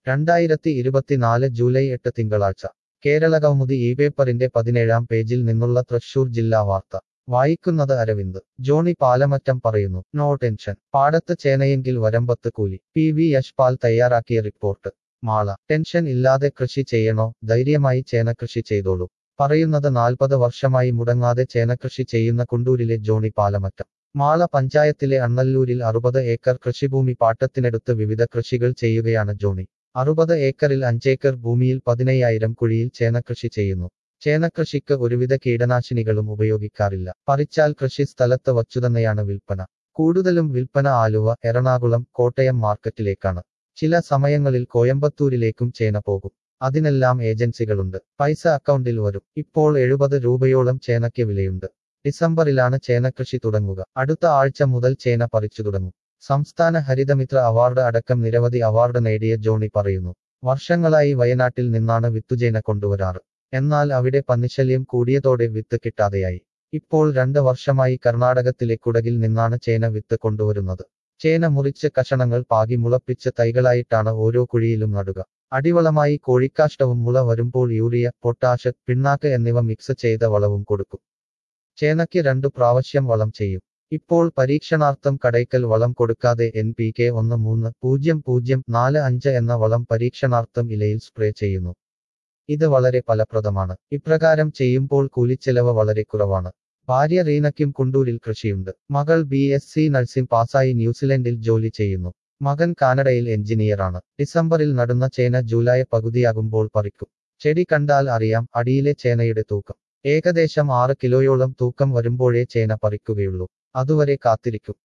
രണ്ടായിരത്തി ഇരുപത്തിനാല് ജൂലൈ എട്ട് തിങ്കളാഴ്ച കേരളകൗമുദി ഈ പേപ്പറിന്റെ പതിനേഴാം പേജിൽ നിന്നുള്ള തൃശൂർ ജില്ലാ വാർത്ത വായിക്കുന്നത് അരവിന്ദ് ജോണി പാലമറ്റം പറയുന്നു നോ ടെൻഷൻ പാടത്ത് ചേനയെങ്കിൽ വരമ്പത്ത് കൂലി പി വി യശ്പാൽ തയ്യാറാക്കിയ റിപ്പോർട്ട് മാള ടെൻഷൻ ഇല്ലാതെ കൃഷി ചെയ്യണോ ധൈര്യമായി ചേന കൃഷി ചെയ്തോളൂ പറയുന്നത് നാൽപ്പത് വർഷമായി മുടങ്ങാതെ ചേനകൃഷി ചെയ്യുന്ന കുണ്ടൂരിലെ ജോണി പാലമറ്റം മാള പഞ്ചായത്തിലെ അണ്ണല്ലൂരിൽ അറുപത് ഏക്കർ കൃഷിഭൂമി പാട്ടത്തിനെടുത്ത് വിവിധ കൃഷികൾ ചെയ്യുകയാണ് ജോണി അറുപത് ഏക്കറിൽ അഞ്ചേക്കർ ഭൂമിയിൽ പതിനയ്യായിരം കുഴിയിൽ ചേനകൃഷി ചെയ്യുന്നു ചേനകൃഷിക്ക് ഒരുവിധ കീടനാശിനികളും ഉപയോഗിക്കാറില്ല പറിച്ചാൽ കൃഷി സ്ഥലത്ത് വച്ചുതന്നെയാണ് വിൽപ്പന കൂടുതലും വിൽപ്പന ആലുവ എറണാകുളം കോട്ടയം മാർക്കറ്റിലേക്കാണ് ചില സമയങ്ങളിൽ കോയമ്പത്തൂരിലേക്കും ചേന പോകും അതിനെല്ലാം ഏജൻസികളുണ്ട് പൈസ അക്കൗണ്ടിൽ വരും ഇപ്പോൾ എഴുപത് രൂപയോളം ചേനയ്ക്ക് വിലയുണ്ട് ഡിസംബറിലാണ് ചേനകൃഷി തുടങ്ങുക അടുത്ത ആഴ്ച മുതൽ ചേന പറിച്ചു തുടങ്ങും സംസ്ഥാന ഹരിതമിത്ര അവാർഡ് അടക്കം നിരവധി അവാർഡ് നേടിയ ജോണി പറയുന്നു വർഷങ്ങളായി വയനാട്ടിൽ നിന്നാണ് വിത്തുചേന കൊണ്ടുവരാറ് എന്നാൽ അവിടെ പന്നിശല്യം കൂടിയതോടെ വിത്ത് കിട്ടാതെയായി ഇപ്പോൾ രണ്ട് വർഷമായി കർണാടകത്തിലെ കുടകിൽ നിന്നാണ് ചേന വിത്ത് കൊണ്ടുവരുന്നത് ചേന മുറിച്ച് കഷണങ്ങൾ പാകി മുളപ്പിച്ച് തൈകളായിട്ടാണ് ഓരോ കുഴിയിലും നടുക അടിവളമായി കോഴിക്കാഷ്ടവും മുള വരുമ്പോൾ യൂറിയ പൊട്ടാഷ് പിണ്ണാക്ക് എന്നിവ മിക്സ് ചെയ്ത വളവും കൊടുക്കും ചേനയ്ക്ക് രണ്ടു പ്രാവശ്യം വളം ചെയ്യും ഇപ്പോൾ പരീക്ഷണാർത്ഥം കടയ്ക്കൽ വളം കൊടുക്കാതെ എൻ പി കെ ഒന്ന് മൂന്ന് പൂജ്യം പൂജ്യം നാല് അഞ്ച് എന്ന വളം പരീക്ഷണാർത്ഥം ഇലയിൽ സ്പ്രേ ചെയ്യുന്നു ഇത് വളരെ ഫലപ്രദമാണ് ഇപ്രകാരം ചെയ്യുമ്പോൾ കൂലിച്ചെലവ് വളരെ കുറവാണ് ഭാര്യ റീനയ്ക്കും കുണ്ടൂരിൽ കൃഷിയുണ്ട് മകൾ ബി എസ് സി നഴ്സിംഗ് പാസ്സായി ന്യൂസിലൻഡിൽ ജോലി ചെയ്യുന്നു മകൻ കാനഡയിൽ എഞ്ചിനീയറാണ് ഡിസംബറിൽ നടുന്ന ചേന ജൂലൈ പകുതിയാകുമ്പോൾ പറിക്കും ചെടി കണ്ടാൽ അറിയാം അടിയിലെ ചേനയുടെ തൂക്കം ഏകദേശം ആറ് കിലോയോളം തൂക്കം വരുമ്പോഴേ ചേന പറിക്കുകയുള്ളൂ അതുവരെ കാത്തിരിക്കും